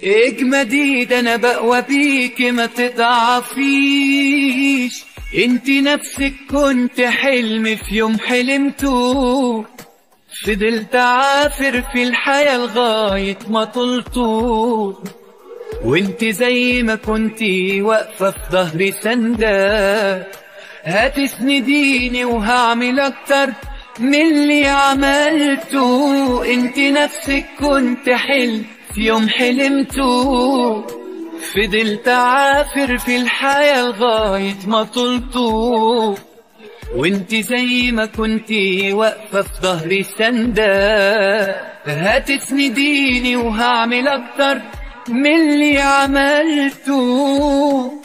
اجمدي ده انا بقوى بيك ما تضعفيش انت نفسك كنت حلم في يوم حلمته فضلت عافر في الحياة لغاية ما طلته وانت زي ما كنتي واقفة في ظهري سندة هتسنديني وهعمل اكتر من اللي عملته انت نفسك كنت حلم في يوم حلمته فضلت عافر في الحياة لغاية ما طلته وانت زي ما كنتي واقفة في ظهري سندة هتسنديني وهعمل اكتر من اللي عملته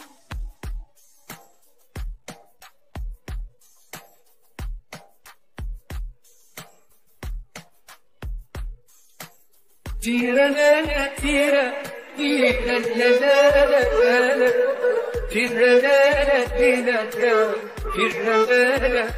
تيرا لا لا تيرا تيرا لا لا لا لا تيرا لا لا تيرا لا تيرا لا لا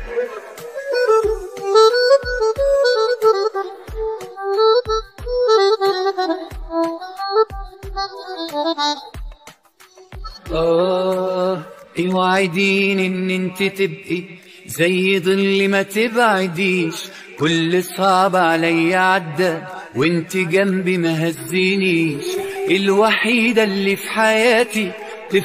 آه اوعدين ان انت تبقي زي ظل ما تبعديش كل صعب عليا عدى وانت جنبي ما هزينيش الوحيدة اللي في حياتي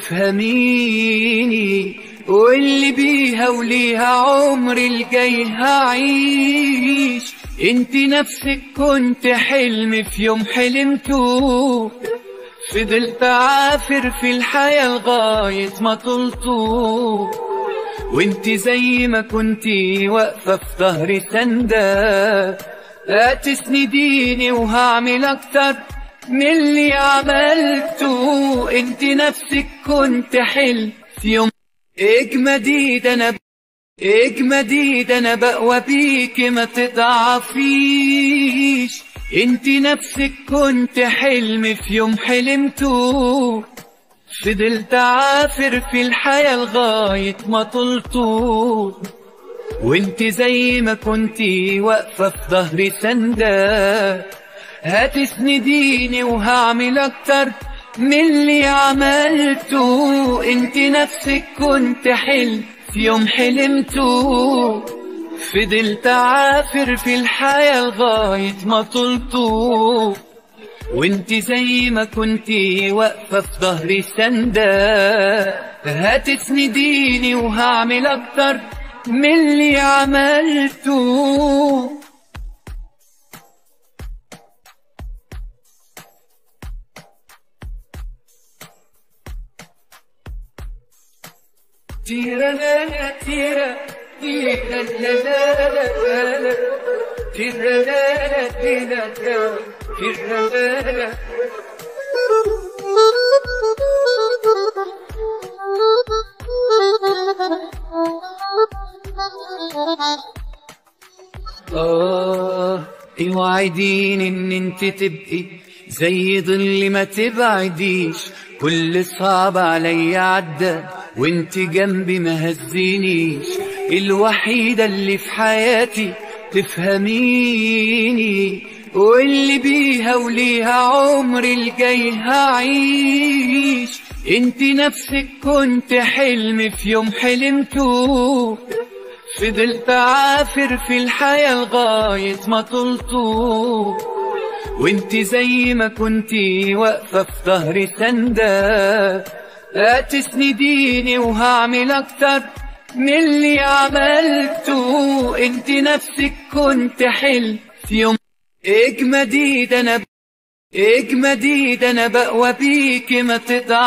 تفهميني واللي بيها وليها عمري الجاي هعيش انت نفسك كنت حلم في يوم حلمته فضلت عافر في الحياة لغاية ما طلته وانت زي ما كنتي واقفة في ظهري سندة هتسنديني وهعمل اكتر من اللي عملته انت نفسك كنت حلم في يوم اجمدي ده انا اجمدي ده انا بقوى بيك ما تضعفيش انت نفسك كنت حلم في يوم حلمته فضلت عافر في الحياة لغاية ما طلته وانت زي ما كنتي واقفة في ظهري سندة هتسنديني وهعمل اكتر من اللي عملته انت نفسك كنت حلم في يوم حلمته فضلت عافر في الحياة لغاية ما طلته وانت زي ما كنتي واقفة في ظهري سندة هتسنديني وهعمل اكتر من اللي عملته تيرا لا لا تيرا تيرا لا لا لا لا تيرا لا لا تيرا لا تيرا لا لا آه اوعدين ان انت تبقي زي ظل ما تبعديش كل صعب عليا عدى وانت جنبي ما هزينيش الوحيدة اللي في حياتي تفهميني واللي بيها وليها عمري الجاي هعيش انت نفسك كنت حلم في يوم حلمته فضلت عافر في الحياة لغاية ما طلته وانت زي ما كنتي واقفة في ظهري سندة هتسنديني وهعمل اكتر من اللي عملته انت نفسك كنت حلم في يوم اجمدي ده انا اجمدي ده انا بقوى بيك ما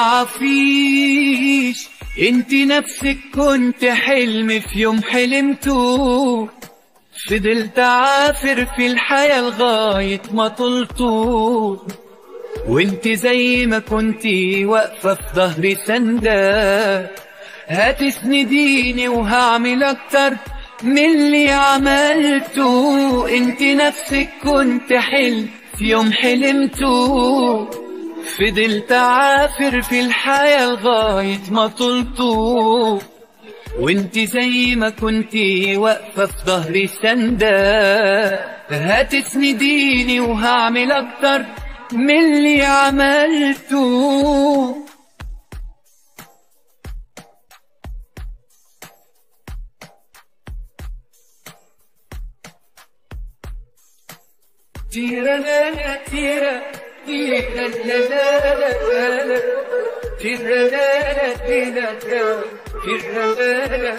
تضعفيش انت نفسك كنت حلم في يوم حلمته فضلت عافر في الحياة لغاية ما طلته وانت زي ما كنتي واقفة في ظهري سندة هتسنديني وهعمل اكتر من اللي عملته انت نفسك كنت حلم في يوم حلمته فضلت عافر في الحياة لغاية ما طلته وانت زي ما كنتي واقفة في ظهري سندة هتسنديني وهعمل اكتر من اللي عملته تيرا لا لا تيرا تيرا لا لا لا لا تيرا لا لا تيرا تيرا لا لا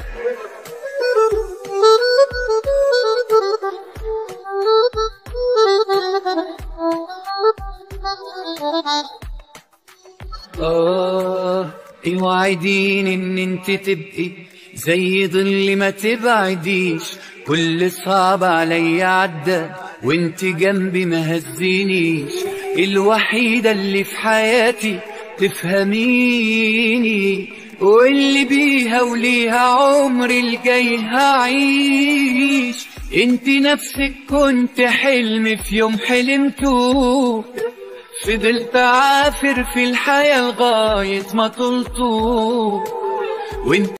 آه اوعدين ان انت تبقي زي ظل ما تبعديش كل صعب عليا عدى وانت جنبي ما هزينيش الوحيدة اللي في حياتي تفهميني واللي بيها وليها عمري الجاي هعيش انت نفسك كنت حلم في يوم حلمته فضلت عافر في الحياة لغاية ما طلته وانت